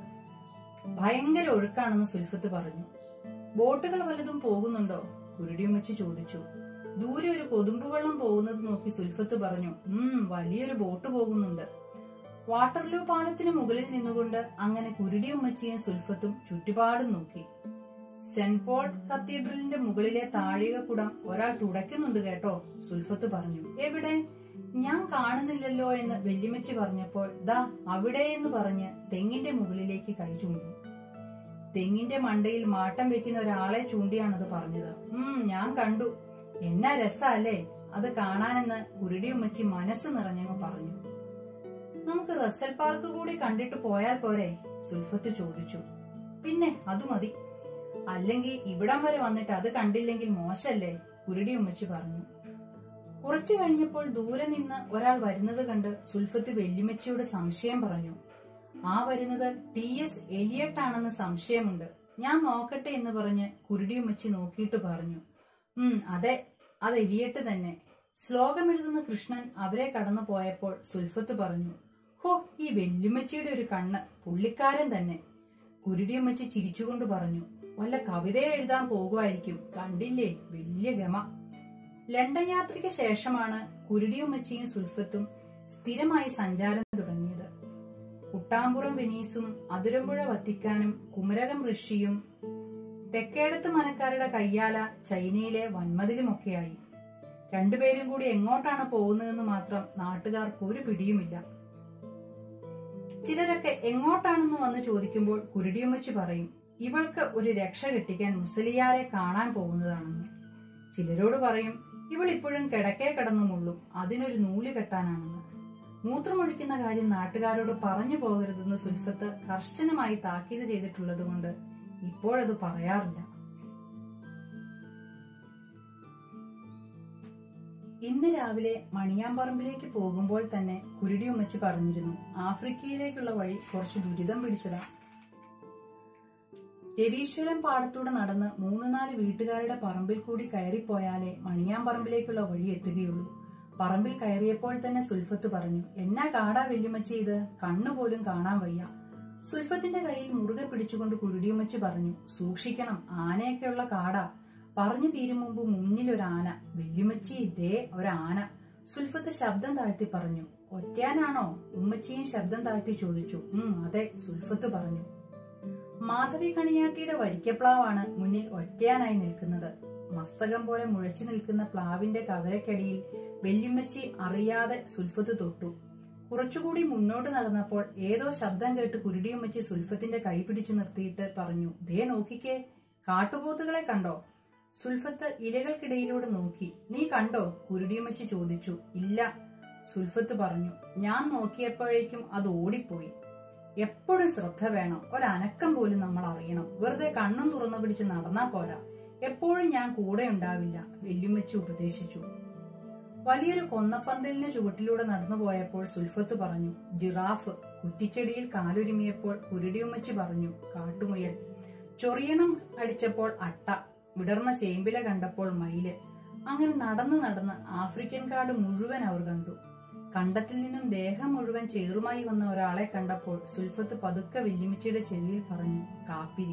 ഭയങ്കര ഒഴുക്കാണെന്ന് സുൽഫത്ത് പറഞ്ഞു ബോട്ടുകൾ വല്ലതും പോകുന്നുണ്ടോ കുരുടിയുമ്മച്ചി ചോദിച്ചു ദൂരെ ഒരു കൊതുമ്പ് വെള്ളം പോകുന്നത് നോക്കി സുൽഫത്ത് പറഞ്ഞു ഉം വലിയൊരു ബോട്ട് പോകുന്നുണ്ട് വാട്ടർലൂ പാലത്തിന് മുകളിൽ നിന്നുകൊണ്ട് അങ്ങനെ കുരുടിയുമ്മച്ചിയും സുൽഫത്തും ചുറ്റുപാടും നോക്കി സെന്റ് പോൾ കത്തീഡ്രലിന്റെ മുകളിലെ താഴികക്കുടം ഒരാൾ തുടയ്ക്കുന്നുണ്ട് കേട്ടോ സുൽഫത്ത് പറഞ്ഞു എവിടെ ഞാൻ കാണുന്നില്ലല്ലോ എന്ന് വെല്ലിമച്ചി പറഞ്ഞപ്പോൾ ദാ അവിടെ എന്ന് പറഞ്ഞ് തെങ്ങിന്റെ മുകളിലേക്ക് കൈ ചൂണ്ടി തെങ്ങിന്റെ മണ്ടയിൽ മാട്ടം വെക്കുന്ന ഒരാളെ ചൂണ്ടിയാണത് പറഞ്ഞത് ഉം ഞാൻ കണ്ടു എന്നാ രസല്ലേ അത് കാണാനെന്ന് കുരുടിയുമ്മച്ചി മനസ്സ് നിറഞ്ഞങ്ങ് പറഞ്ഞു നമുക്ക് റസൽ പാർക്ക് കൂടി കണ്ടിട്ട് പോയാൽ പോരെ സുൽഫത്ത് ചോദിച്ചു പിന്നെ അത് മതി അല്ലെങ്കിൽ ഇവിടം വരെ വന്നിട്ട് അത് കണ്ടില്ലെങ്കിൽ മോശല്ലേ കുരുടി ഉമ്മച്ചി പറഞ്ഞു കുറച്ചു കഴിഞ്ഞപ്പോൾ ദൂരെ നിന്ന് ഒരാൾ വരുന്നത് കണ്ട് സുൽഫത്ത് വെല്ലുമ്മച്ചിയോട് സംശയം പറഞ്ഞു ആ വരുന്നത് ടി എസ് എലിയട്ട് ആണെന്ന് സംശയമുണ്ട് ഞാൻ നോക്കട്ടെ എന്ന് പറഞ്ഞ് കുരുടിയുമ്മച്ചി നോക്കിയിട്ട് പറഞ്ഞു ഉം അതെ അത് എലിയട്ട് തന്നെ ശ്ലോകം എഴുതുന്ന കൃഷ്ണൻ അവരെ കടന്നു പോയപ്പോൾ സുൽഫത്ത് പറഞ്ഞു ഹോ ഈ വെല്ലുമ്മച്ചിയുടെ ഒരു കണ്ണ് പുള്ളിക്കാരൻ തന്നെ കുരുടിയമ്മച്ചി ചിരിച്ചുകൊണ്ട് പറഞ്ഞു വല്ല കവിതയെ എഴുതാൻ പോകുമായിരിക്കും കണ്ടില്ലേ വലിയ ഗമ ലണ്ടൻ യാത്രയ്ക്ക് ശേഷമാണ് കുരുടിയുമ്മച്ചിയും സുൽഫത്തും സ്ഥിരമായി സഞ്ചാരം തുടങ്ങിയത് കുട്ടാമ്പുറം വെനീസും അതിരമ്പുഴ വത്തിക്കാനും കുമരകം ഋഷിയും തെക്കേടത്ത് മനക്കാരുടെ കയ്യാല ചൈനയിലെ വൻമതിലുമൊക്കെയായി രണ്ടുപേരും കൂടി എങ്ങോട്ടാണ് പോകുന്നതെന്ന് മാത്രം നാട്ടുകാർക്ക് ഒരു പിടിയുമില്ല ചിലരൊക്കെ എങ്ങോട്ടാണെന്ന് വന്ന് ചോദിക്കുമ്പോൾ കുരുടിയുമ്മച്ച് പറയും ഇവൾക്ക് ഒരു രക്ഷ കെട്ടിക്കാൻ മുസലിയാരെ കാണാൻ പോകുന്നതാണെന്ന് ചിലരോട് പറയും ഇവൾ ഇപ്പോഴും കിടക്കേ കിടന്നു മുള്ളും അതിനൊരു നൂല് കെട്ടാനാണെന്ന് മൂത്രമൊഴിക്കുന്ന കാര്യം നാട്ടുകാരോട് പറഞ്ഞു പോകരുതെന്ന് സുൽഫത്ത് കർശനമായി താക്കീത് ചെയ്തിട്ടുള്ളതുകൊണ്ട് ഇപ്പോഴത് പറയാറില്ല ഇന്ന് രാവിലെ മണിയാമ്പറമ്പിലേക്ക് പോകുമ്പോൾ തന്നെ കുരുടി ഉമ്മച്ചി പറഞ്ഞിരുന്നു ആഫ്രിക്കയിലേക്കുള്ള വഴി കുറച്ച് ദുരിതം പിടിച്ചതാ രവീശ്വരം പാടത്തൂടെ നടന്ന് മൂന്ന് നാല് വീട്ടുകാരുടെ പറമ്പിൽ കൂടി കയറിപ്പോയാലേ മണിയാമ്പറമ്പിലേക്കുള്ള വഴി എത്തുകയുള്ളൂ പറമ്പിൽ കയറിയപ്പോൾ തന്നെ സുൽഫത്ത് പറഞ്ഞു എന്നാ കാടാ വെല്ലുമച്ചി ഇത് കണ്ണുപോലും കാണാൻ വയ്യ സുൽഫത്തിന്റെ കയ്യിൽ മുറുകെ പിടിച്ചുകൊണ്ട് കുരുടിയുമ്മച്ചി പറഞ്ഞു സൂക്ഷിക്കണം ആനയൊക്കെയുള്ള കാടാ പറഞ്ഞു തീരും മുമ്പ് മുന്നിൽ ഒരു ആന വെല്ലുമച്ചി ഇതേ ഒരാന സുൽഫത്ത് ശബ്ദം താഴ്ത്തി പറഞ്ഞു ഒറ്റയാനാണോ ഉമ്മച്ചിയും ശബ്ദം താഴ്ത്തി ചോദിച്ചു ഉം അതെ സുൽഫത്ത് പറഞ്ഞു മാധവി കണിയാട്ടിയുടെ വരിക്കപ്ലാവാണ് മുന്നിൽ ഒറ്റയാനായി നിൽക്കുന്നത് മസ്തകം പോലെ മുഴച്ചു നിൽക്കുന്ന പ്ലാവിന്റെ കവരക്കടിയിൽ വെല്ലുമ്മച്ചി അറിയാതെ സുൽഫത്ത് തൊട്ടു കുറച്ചുകൂടി മുന്നോട്ട് നടന്നപ്പോൾ ഏതോ ശബ്ദം കേട്ട് കുരുടിയുമ്മച്ചി സുൽഫത്തിന്റെ കൈ പിടിച്ചു നിർത്തിയിട്ട് പറഞ്ഞു ദേ നോക്കിക്കേ കാട്ടുപോത്തുകളെ കണ്ടോ സുൽഫത്ത് ഇലകൾക്കിടയിലൂടെ നോക്കി നീ കണ്ടോ കുരുടിയുമ്മച്ചി ചോദിച്ചു ഇല്ല സുൽഫത്ത് പറഞ്ഞു ഞാൻ നോക്കിയപ്പോഴേക്കും അത് ഓടിപ്പോയി എപ്പോഴും ശ്രദ്ധ വേണം ഒരനക്കം പോലും നമ്മൾ അറിയണം വെറുതെ കണ്ണും തുറന്നു പിടിച്ച് നടന്നാ പോരാ എപ്പോഴും ഞാൻ കൂടെ ഉണ്ടാവില്ല വെല്ലുമ്മച്ചി ഉപദേശിച്ചു വലിയൊരു കൊന്നപ്പന്തലിന് ചുവട്ടിലൂടെ നടന്നു പോയപ്പോൾ സുൽഫത്ത് പറഞ്ഞു ജിറാഫ് കുറ്റിച്ചെടിയിൽ കാലുരുമിയപ്പോൾ കുരുടിയുമ്മച്ചി പറഞ്ഞു കാട്ടുമുയൽ ചൊറിയണം അടിച്ചപ്പോൾ അട്ട വിടർന്ന ചേമ്പില കണ്ടപ്പോൾ മയില് അങ്ങനെ നടന്നു നടന്ന് ആഫ്രിക്കൻ കാട് മുഴുവൻ അവർ കണ്ടു കണ്ടത്തിൽ നിന്നും ദേഹം മുഴുവൻ ചേറുമായി വന്ന ഒരാളെ കണ്ടപ്പോൾ സുൽഫത്ത് പതുക്കെ വെല്ലുമിച്ചിയുടെ ചെവിയിൽ പറഞ്ഞു കാപ്പിരി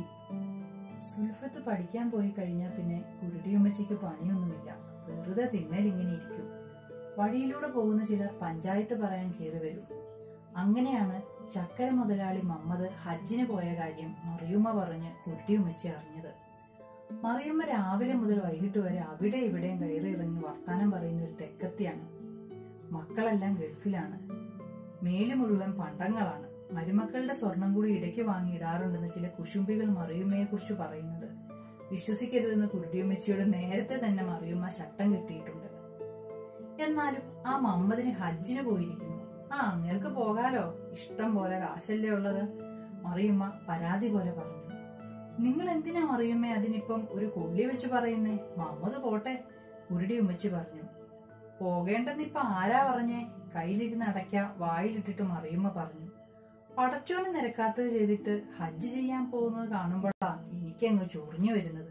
സുൽഫത്ത് പഠിക്കാൻ പോയി കഴിഞ്ഞാൽ പിന്നെ കുരുടിയുമ്മച്ചിക്ക് പണിയൊന്നുമില്ല വെറുതെ തിന്നലിങ്ങനെ ഇരിക്കും വഴിയിലൂടെ പോകുന്ന ചിലർ പഞ്ചായത്ത് പറയാൻ കയറി വരും അങ്ങനെയാണ് ചക്കര മുതലാളി മമ്മദ് ഹജ്ജിന് പോയ കാര്യം മറിയുമ്മ പറഞ്ഞ് കുരുടിയുമ്മച്ചി അറിഞ്ഞത് മറിയമ്മ രാവിലെ മുതൽ വൈകിട്ട് വരെ അവിടെ ഇവിടെയും കയറി ഇറങ്ങി വർത്താനം പറയുന്ന ഒരു തെക്കത്തിയാണ് മക്കളെല്ലാം ഗൾഫിലാണ് മേല് മുഴുവൻ പണ്ടങ്ങളാണ് മരുമക്കളുടെ സ്വർണം കൂടി ഇടയ്ക്ക് വാങ്ങി ഇടാറുണ്ടെന്ന് ചില കുശുംബികൾ മറിയുമ്മയെ കുറിച്ച് പറയുന്നത് വിശ്വസിക്കരുതെന്ന് കുരുടിയമ്മച്ചിയോട് നേരത്തെ തന്നെ മറിയുമ്മ ശട്ടം കെട്ടിയിട്ടുണ്ട് എന്നാലും ആ മമ്മദിന് ഹജ്ജിന് പോയിരിക്കുന്നു ആ അങ്ങേർക്ക് പോകാലോ ഇഷ്ടം പോലെ കാശല്ലേ ഉള്ളത് മറിയുമ്മ പരാതി പോലെ പറഞ്ഞു നിങ്ങൾ എന്തിനാ മറിയുമ്മേ അതിനിപ്പം ഒരു കൊള്ളി വെച്ച് പറയുന്നേ മമ്മദ് പോട്ടെ ഉരുടി ഉമ്മച്ചി പറഞ്ഞു പോകേണ്ടെന്നിപ്പൊ ആരാ പറഞ്ഞേ കയ്യിലിരുന്ന് അടയ്ക്ക വായിലിട്ടിട്ട് മറിയുമ്മ പറഞ്ഞു പടച്ചോന് നിരക്കാത്തത് ചെയ്തിട്ട് ഹജ്ജ് ചെയ്യാൻ പോകുന്നത് കാണുമ്പോഴാ എനിക്കങ്ങ് ചൊറിഞ്ഞു വരുന്നത്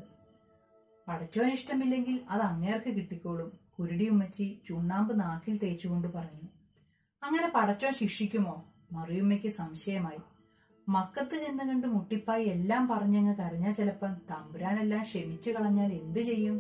പടച്ചോന് ഇഷ്ടമില്ലെങ്കിൽ അത് അങ്ങേർക്ക് കിട്ടിക്കോളും കുരുടി ഉമ്മച്ചി ചുണ്ണാമ്പ് നാക്കിൽ തേച്ചുകൊണ്ട് പറഞ്ഞു അങ്ങനെ പടച്ചോൻ ശിക്ഷിക്കുമോ മറിയുമ്മയ്ക്ക് സംശയമായി മക്കത്ത് ചെന്ന് കണ്ട് മുട്ടിപ്പായി എല്ലാം പറഞ്ഞങ്ങ് കരഞ്ഞാൽ ചിലപ്പം തമ്പുരാനെല്ലാം ക്ഷമിച്ചു കളഞ്ഞാൽ എന്തു ചെയ്യും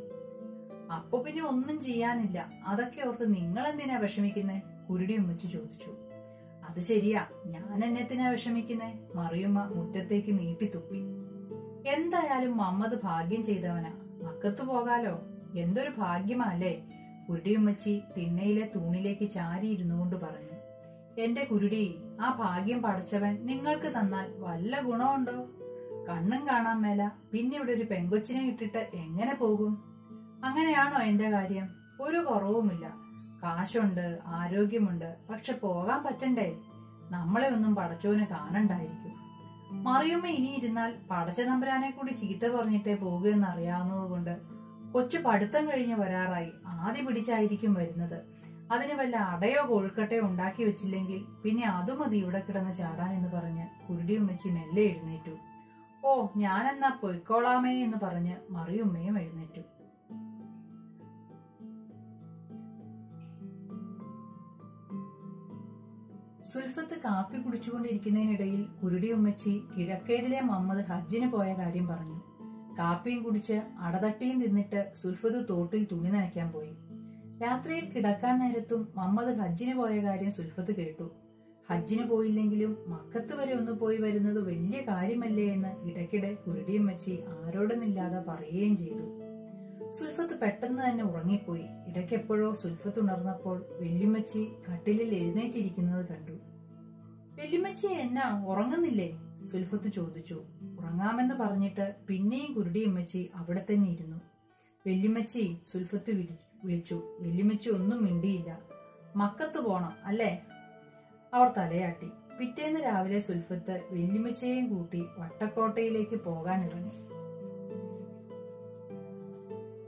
അപ്പൊ പിന്നെ ഒന്നും ചെയ്യാനില്ല അതൊക്കെ ഓർത്ത് നിങ്ങൾ എന്തിനാ വിഷമിക്കുന്നേ കുരുടി ഉമ്മച്ചി ചോദിച്ചു അത് ശരിയാ ഞാൻ എന്നെത്തിനാ വിഷമിക്കുന്നേ മറിയുമ്മ മുറ്റത്തേക്ക് നീട്ടി തുപ്പി എന്തായാലും മമ്മത് ഭാഗ്യം ചെയ്തവനാ മക്കത്ത് പോകാലോ എന്തൊരു ഭാഗ്യമാ അല്ലേ കുരുടിയുമ്മച്ചി തിണ്ണയിലെ തൂണിലേക്ക് ചാരി ഇരുന്നു കൊണ്ട് പറഞ്ഞു എന്റെ കുരുടി ആ ഭാഗ്യം പഠിച്ചവൻ നിങ്ങൾക്ക് തന്നാൽ വല്ല ഗുണമുണ്ടോ കണ്ണും കാണാൻ മേല പിന്നെ ഇവിടെ ഒരു പെങ്കൊച്ചിനെ ഇട്ടിട്ട് എങ്ങനെ പോകും അങ്ങനെയാണോ എന്റെ കാര്യം ഒരു കുറവുമില്ല കാശുണ്ട് ആരോഗ്യമുണ്ട് പക്ഷെ പോകാൻ പറ്റണ്ടേ നമ്മളെ ഒന്നും പടച്ചോന് കാണണ്ടായിരിക്കും മറിയുമ്മ ഇനി ഇരുന്നാൽ പടച്ച തമ്പുരാനെ കൂടി ചീത്ത പറഞ്ഞിട്ടേ പോകുമെന്ന് അറിയാവുന്നത് കൊണ്ട് കൊച്ചു പഠിത്തം കഴിഞ്ഞ് വരാറായി ആദ്യ പിടിച്ചായിരിക്കും വരുന്നത് അതിന് വല്ല അടയോ കൊഴുക്കട്ടയോ ഉണ്ടാക്കി വെച്ചില്ലെങ്കിൽ പിന്നെ അത് മതി ഇവിടെ കിടന്ന് ചാടാൻ എന്ന് പറഞ്ഞ് കുരുടിയുമ്മച്ചി മെല്ലെ എഴുന്നേറ്റു ഓ ഞാനെന്നാ പൊയ്ക്കോളാമേ എന്ന് പറഞ്ഞ് മറിയുമ്മയും എഴുന്നേറ്റു സുൽഫത്ത് കാപ്പി കുടിച്ചുകൊണ്ടിരിക്കുന്നതിനിടയിൽ കുരുടിയുമ്മച്ചി കിഴക്കേതിലെ മമ്മദ് ഹജ്ജിന് പോയ കാര്യം പറഞ്ഞു കാപ്പിയും കുടിച്ച് അടതട്ടിയും തിന്നിട്ട് സുൽഫത്ത് തോട്ടിൽ തുണി നനയ്ക്കാൻ പോയി രാത്രിയിൽ കിടക്കാൻ നേരത്തും മമ്മദ് ഹജ്ജിന് പോയ കാര്യം സുൽഫത്ത് കേട്ടു ഹജ്ജിന് പോയില്ലെങ്കിലും മക്കത്ത് വരെ ഒന്ന് പോയി വരുന്നത് വലിയ കാര്യമല്ലേ എന്ന് ഇടയ്ക്കിടെ കുരുടിയമ്മച്ചി ആരോടൊന്നില്ലാതെ പറയുകയും ചെയ്തു സുൽഫത്ത് പെട്ടെന്ന് തന്നെ ഉറങ്ങിപ്പോയി ഇടയ്ക്കെപ്പോഴോ സുൽഫത്ത് ഉണർന്നപ്പോൾ വെല്ലുമ്മച്ചി കട്ടിലിൽ എഴുന്നേറ്റിരിക്കുന്നത് കണ്ടു വെല്ലുമ്മച്ചി എന്നാ ഉറങ്ങുന്നില്ലേ സുൽഫത്ത് ചോദിച്ചു ഉറങ്ങാമെന്ന് പറഞ്ഞിട്ട് പിന്നെയും കുരുടിയമ്മച്ചി അവിടെ തന്നെ ഇരുന്നു വെല്ലുമ്മച്ചി സുൽഫത്ത് വിളി- വിളിച്ചു വെല്ലുമ്മച്ചി ഒന്നും മിണ്ടിയില്ല മക്കത്ത് പോണം അല്ലേ അവർ തലയാട്ടി പിറ്റേന്ന് രാവിലെ സുൽഫത്ത് വെല്ലുമ്മച്ചയെയും കൂട്ടി വട്ടക്കോട്ടയിലേക്ക് പോകാനിറങ്ങി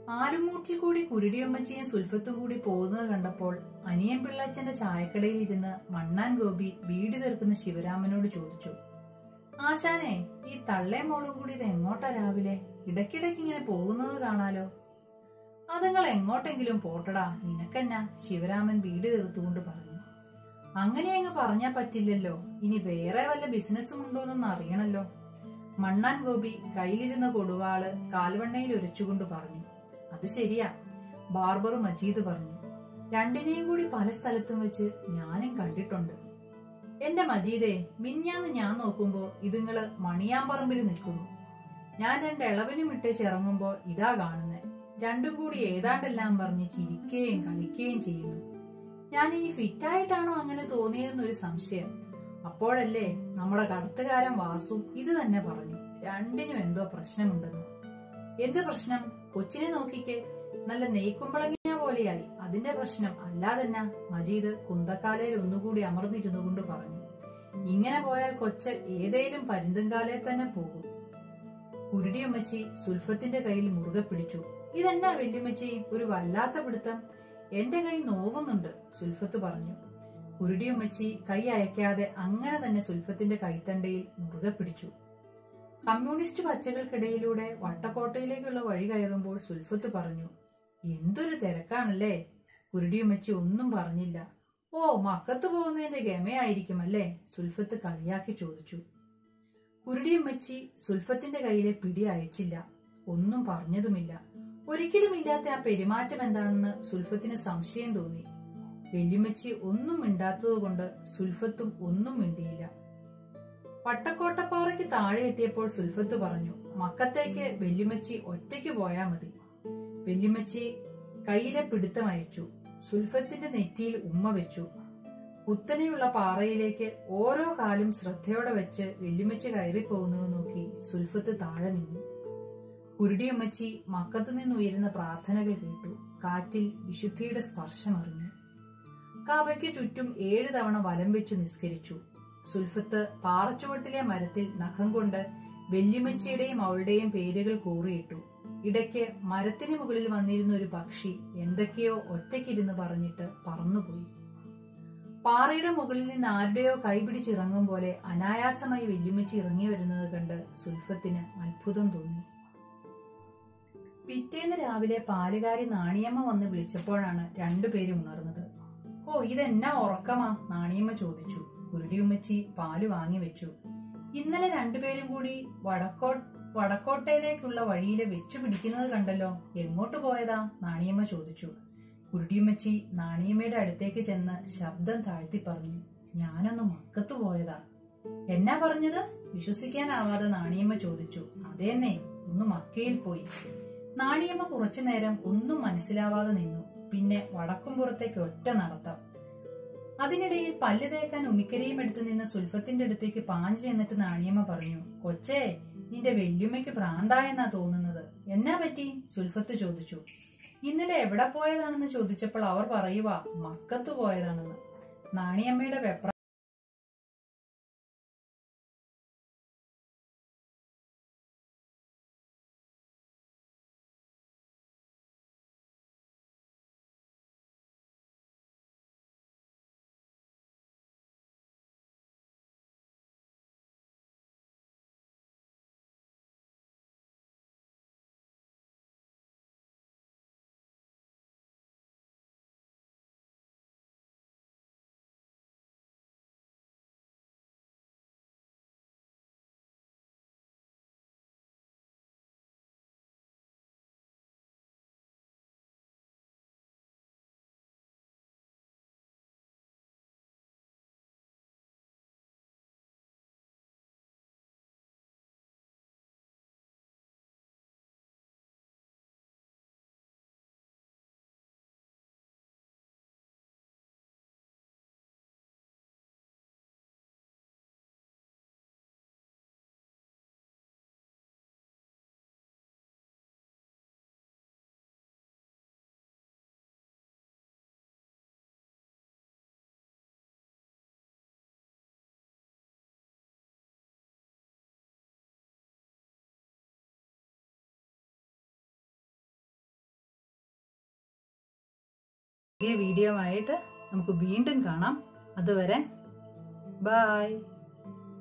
ആലുമൂട്ടിൽ കൂടി കുരുടിയമ്മച്ചിയും സുൽഫത്തും കൂടി പോകുന്നത് കണ്ടപ്പോൾ അനിയൻ പിള്ളച്ചന്റെ ചായക്കടയിൽ ഇരുന്ന് മണ്ണാൻ ഗോപി വീട് തീർക്കുന്ന ശിവരാമനോട് ചോദിച്ചു ആശാനെ ഈ തള്ളേ മോളും കൂടി ഇത് എങ്ങോട്ടാ രാവിലെ ഇടയ്ക്കിടയ്ക്ക് ഇങ്ങനെ പോകുന്നത് കാണാലോ അതുങ്ങൾ എങ്ങോട്ടെങ്കിലും പോട്ടടാ നിനക്കെന്നാ ശിവരാമൻ വീട് തീർത്തുകൊണ്ട് പറഞ്ഞു അങ്ങനെ അങ്ങ് പറഞ്ഞാ പറ്റില്ലല്ലോ ഇനി വേറെ വല്ല ബിസിനസ്സും ഉണ്ടോന്നൊന്ന് അറിയണല്ലോ മണ്ണാൻ ഗോപി കയ്യിലിരുന്ന കൊടുവാള് കാൽവണ്ണയിൽ ഉരച്ചുകൊണ്ട് പറഞ്ഞു അത് ശരിയാ ബാർബർ മജീദ് പറഞ്ഞു രണ്ടിനെയും കൂടി പല സ്ഥലത്തും വെച്ച് ഞാനും കണ്ടിട്ടുണ്ട് എന്റെ മജീദേ മിഞ്ഞാന്ന് ഞാൻ നോക്കുമ്പോ ഇതുങ്ങള് മണിയാമ്പറമ്പിൽ നിൽക്കുന്നു ഞാൻ രണ്ട് ഇളവനും ഇട്ടേച്ച് ഇറങ്ങുമ്പോൾ ഇതാ കാണുന്നേ രണ്ടും കൂടി ഏതാണ്ടെല്ലാം പറഞ്ഞ് ചിരിക്കുകയും കളിക്കുകയും ചെയ്യുന്നു ഞാൻ ഇനി ഫിറ്റായിട്ടാണോ അങ്ങനെ തോന്നിയതെന്നൊരു സംശയം അപ്പോഴല്ലേ നമ്മുടെ കടത്തുകാരൻ വാസു ഇത് തന്നെ പറഞ്ഞു രണ്ടിനും എന്തോ പ്രശ്നമുണ്ടെന്ന് എന്ത് പ്രശ്നം കൊച്ചിനെ നോക്കിക്കേ നല്ല നെയ്ക്കുമ്പളങ്ങിയ പോലെയായി അതിന്റെ പ്രശ്നം അല്ലാതെന്നാ മജീദ് കുന്തക്കാലയിൽ ഒന്നുകൂടി അമർന്നിരുന്നു കൊണ്ട് പറഞ്ഞു ഇങ്ങനെ പോയാൽ കൊച്ച് ഏതേലും പരുന്തുംകാലയിൽ തന്നെ പോകും കുരുടിയമ്മച്ചി സുൽഫത്തിന്റെ കയ്യിൽ മുറുകെ പിടിച്ചു ഇതെന്നാ വല്യമ്മച്ചി ഒരു വല്ലാത്ത പിടുത്തം എന്റെ കൈ നോവുന്നുണ്ട് സുൽഫത്ത് പറഞ്ഞു കുരുടിയമ്മച്ചി കൈ അയക്കാതെ അങ്ങനെ തന്നെ സുൽഫത്തിന്റെ കൈത്തണ്ടയിൽ മുറുകെ പിടിച്ചു കമ്മ്യൂണിസ്റ്റ് പച്ചകൾക്കിടയിലൂടെ വട്ടക്കോട്ടയിലേക്കുള്ള വഴി കയറുമ്പോൾ സുൽഫത്ത് പറഞ്ഞു എന്തൊരു തിരക്കാണല്ലേ കുരുടിയമ്മച്ചി ഒന്നും പറഞ്ഞില്ല ഓ മക്കത്ത് പോകുന്നതിന്റെ ഗമയായിരിക്കും അല്ലേ സുൽഫത്ത് കളിയാക്കി ചോദിച്ചു കുരുടിയമ്മച്ചി സുൽഫത്തിന്റെ കയ്യിലെ പിടി അയച്ചില്ല ഒന്നും പറഞ്ഞതുമില്ല ഒരിക്കലും ഇല്ലാത്ത ആ പെരുമാറ്റം എന്താണെന്ന് സുൽഫത്തിന് സംശയം തോന്നി വെല്ലുമ്മച്ചി ഒന്നും മിണ്ടാത്തതുകൊണ്ട് സുൽഫത്തും ഒന്നും മിണ്ടിയില്ല വട്ടക്കോട്ടപ്പാറയ്ക്ക് താഴെ എത്തിയപ്പോൾ സുൽഫത്ത് പറഞ്ഞു മക്കത്തേക്ക് വെല്ലുമ്മച്ചി ഒറ്റയ്ക്ക് പോയാ മതി വെല്ലുമ്മച്ചി കയ്യിലെ പിടുത്തം അയച്ചു സുൽഫത്തിന്റെ നെറ്റിയിൽ ഉമ്മ വെച്ചു കുത്തനെയുള്ള പാറയിലേക്ക് ഓരോ കാലും ശ്രദ്ധയോടെ വെച്ച് വെല്ലുമ്മച്ചി കയറിപ്പോകുന്നത് നോക്കി സുൽഫത്ത് താഴെ നിന്നു കുരുടിയമ്മച്ചി മക്കത്തു നിന്നുയരുന്ന പ്രാർത്ഥനകൾ കേട്ടു കാറ്റിൽ വിശുദ്ധിയുടെ സ്പർശം അറിഞ്ഞു കാബയ്ക്ക് ചുറ്റും ഏഴു തവണ വലം വെച്ചു നിസ്കരിച്ചു സുൽഫത്ത് പാറച്ചുവട്ടിലെ മരത്തിൽ നഖം കൊണ്ട് വെല്ലുമച്ചിയുടെയും അവളുടെയും പേരുകൾ കൂറിയിട്ടു ഇടയ്ക്ക് മരത്തിന് മുകളിൽ വന്നിരുന്ന ഒരു പക്ഷി എന്തൊക്കെയോ ഒറ്റയ്ക്കിരുന്ന് പറഞ്ഞിട്ട് പറന്നുപോയി പാറയുടെ മുകളിൽ നിന്ന് ആരുടെയോ കൈപിടിച്ചിറങ്ങും പോലെ അനായാസമായി വെല്ലുമച്ചി ഇറങ്ങി വരുന്നത് കണ്ട് സുൽഫത്തിന് അത്ഭുതം തോന്നി പിറ്റേന്ന് രാവിലെ പാലുകാരി നാണിയമ്മ വന്ന് വിളിച്ചപ്പോഴാണ് രണ്ടുപേരും ഉണർന്നത് ഓ ഇതെന്നാ ഉറക്കമാ നാണിയമ്മ ചോദിച്ചു കുരുടിയുമ്മച്ചി പാല് വാങ്ങി വെച്ചു ഇന്നലെ രണ്ടുപേരും കൂടി വടക്കോ വടക്കോട്ടയിലേക്കുള്ള വഴിയിലെ വെച്ചു പിടിക്കുന്നത് കണ്ടല്ലോ എങ്ങോട്ട് പോയതാ നാണിയമ്മ ചോദിച്ചു കുരുടിയമ്മച്ചി നാണിയമ്മയുടെ അടുത്തേക്ക് ചെന്ന് ശബ്ദം താഴ്ത്തി പറഞ്ഞു ഞാനൊന്ന് മക്കത്ത് പോയതാ എന്നാ പറഞ്ഞത് വിശ്വസിക്കാനാവാതെ നാണിയമ്മ ചോദിച്ചു അതേന്നേ ഒന്ന് മക്കയിൽ പോയി നാണിയമ്മ കുറച്ചു നേരം ഒന്നും മനസ്സിലാവാതെ നിന്നു പിന്നെ വടക്കും പുറത്തേക്ക് ഒറ്റ നടത്താം അതിനിടയിൽ പല്ല് തേക്കാൻ ഉമിക്കരിയും എടുത്തു നിന്ന് സുൽഫത്തിന്റെ അടുത്തേക്ക് പാഞ്ഞു ചെന്നിട്ട് നാണിയമ്മ പറഞ്ഞു കൊച്ചേ നിന്റെ വെല്ലുമ്മയ്ക്ക് ഭ്രാന്തായെന്നാ തോന്നുന്നത് എന്നാ പറ്റി സുൽഫത്ത് ചോദിച്ചു ഇന്നലെ എവിടെ പോയതാണെന്ന് ചോദിച്ചപ്പോൾ അവർ പറയുക മക്കത്ത് പോയതാണെന്ന് നാണിയമ്മയുടെ വെപ്ര പുതിയ വീഡിയോ ആയിട്ട് നമുക്ക് വീണ്ടും കാണാം അതുവരെ ബായ്